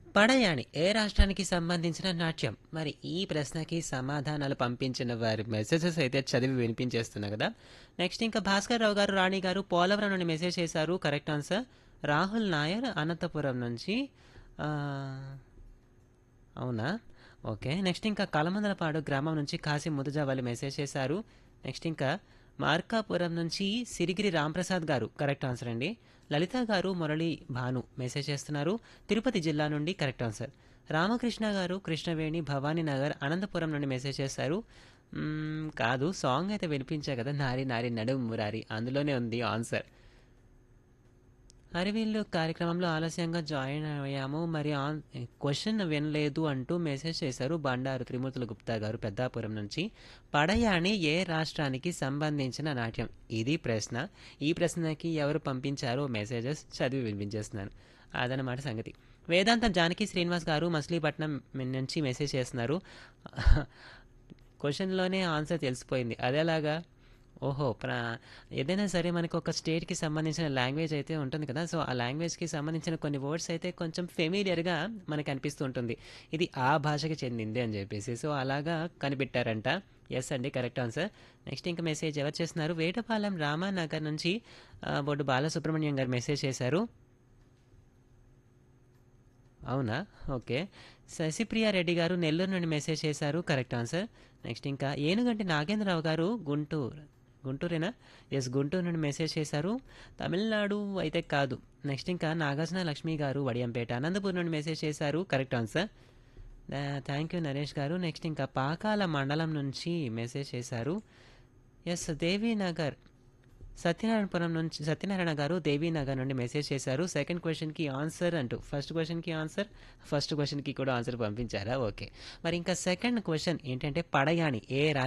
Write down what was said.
పడయాణి ఏ రాష్ట్రానికి సంబంధించిన నాట్యం మరి ఈ ప్రశ్నకి సమాధానాలు పంపించిన వారి మెసేజెస్ అయితే చదివి వినిపించేస్తున్నా కదా నెక్స్ట్ ఇంకా భాస్కర్ రావు గారు రాణి గారు పోలవరం నుండి మెసేజ్ చేశారు కరెక్ట్ ఆన్సర్ రాహుల్ నాయర్ అనంతపురం నుంచి ఆ, అవునా ఓకే నెక్స్ట్ ఇంకా కలమందలపాడు గ్రామం నుంచి కాశీ ముదుజా వాళ్ళు మెసేజ్ చేశారు నెక్స్ట్ ఇంకా మార్కాపురం నుంచి సిరిగిరి రాంప్రసాద్ గారు కరెక్ట్ ఆన్సర్ అండి లలిత గారు మురళి భాను మెసేజ్ చేస్తున్నారు తిరుపతి జిల్లా నుండి కరెక్ట్ ఆన్సర్ రామకృష్ణ గారు కృష్ణవేణి భవానీ నగర్ అనంతపురం నుండి మెసేజ్ చేశారు మ్మ్, కాదు సాంగ్ అయితే వినిపించా కదా నారి నారి నడుము మురారి అందులోనే ఉంది ఆన్సర్ హరివీళ్ళు కార్యక్రమంలో ఆలస్యంగా జాయిన్ అయ్యాము మరి ఆన్ క్వశ్చన్ వినలేదు అంటూ మెసేజ్ చేశారు బండారు త్రిమూర్తుల గుప్తా గారు పెద్దాపురం నుంచి పడయాణి ఏ రాష్ట్రానికి సంబంధించిన నాట్యం ఇది ప్రశ్న ఈ ప్రశ్నకి ఎవరు పంపించారో మెసేజెస్ చదివి వినిపించేస్తున్నాను అదనమాట సంగతి వేదాంతం జానకి శ్రీనివాస్ గారు మచిలీపట్నం నుంచి మెసేజ్ చేస్తున్నారు క్వశ్చన్లోనే ఆన్సర్ తెలిసిపోయింది అదేలాగా ఓహో ప్ర ఏదైనా సరే మనకు ఒక స్టేట్కి సంబంధించిన లాంగ్వేజ్ అయితే ఉంటుంది కదా సో ఆ లాంగ్వేజ్కి సంబంధించిన కొన్ని వర్డ్స్ అయితే కొంచెం ఫెమిలియర్గా మనకు అనిపిస్తూ ఉంటుంది ఇది ఆ భాషకి చెందింది అని చెప్పేసి సో అలాగా కనిపెట్టారంట ఎస్ అండి కరెక్ట్ ఆన్సర్ నెక్స్ట్ ఇంకా మెసేజ్ ఎవరు చేస్తున్నారు వేటపాలెం రామానగర్ నుంచి ఆ, బొడ్డు బాలసుబ్రహ్మణ్యం గారు మెసేజ్ చేశారు అవునా ఓకే శశిప్రియ రెడ్డి గారు నెల్లూరు నుండి మెసేజ్ చేశారు కరెక్ట్ ఆన్సర్ నెక్స్ట్ ఇంకా ఏనుగంటి నాగేంద్రరావు గారు గుంటూరు గుంటూరేనా ఎస్ గుంటూరు నుండి మెసేజ్ చేశారు తమిళనాడు అయితే కాదు నెక్స్ట్ ఇంకా నాగార్జున లక్ష్మి గారు వడియంపేట అనంతపూర్ నుండి మెసేజ్ చేశారు correct answer thank you Naresh గారు నెక్స్ట్ ఇంకా పాకాల మండలం నుంచి మెసేజ్ చేశారు ఎస్ దేవీనగర్ సత్యనారాయణపురం నుంచి సత్యనారాయణ గారు దేవీనగర్ నుండి మెసేజ్ చేశారు సెకండ్ క్వశ్చన్కి ఆన్సర్ అంటూ ఫస్ట్ క్వశ్చన్కి ఆన్సర్ ఫస్ట్ క్వశ్చన్కి కూడా ఆన్సర్ పంపించారా ఓకే మరి ఇంకా సెకండ్ క్వశ్చన్ ఏంటంటే పడయాణి ఏ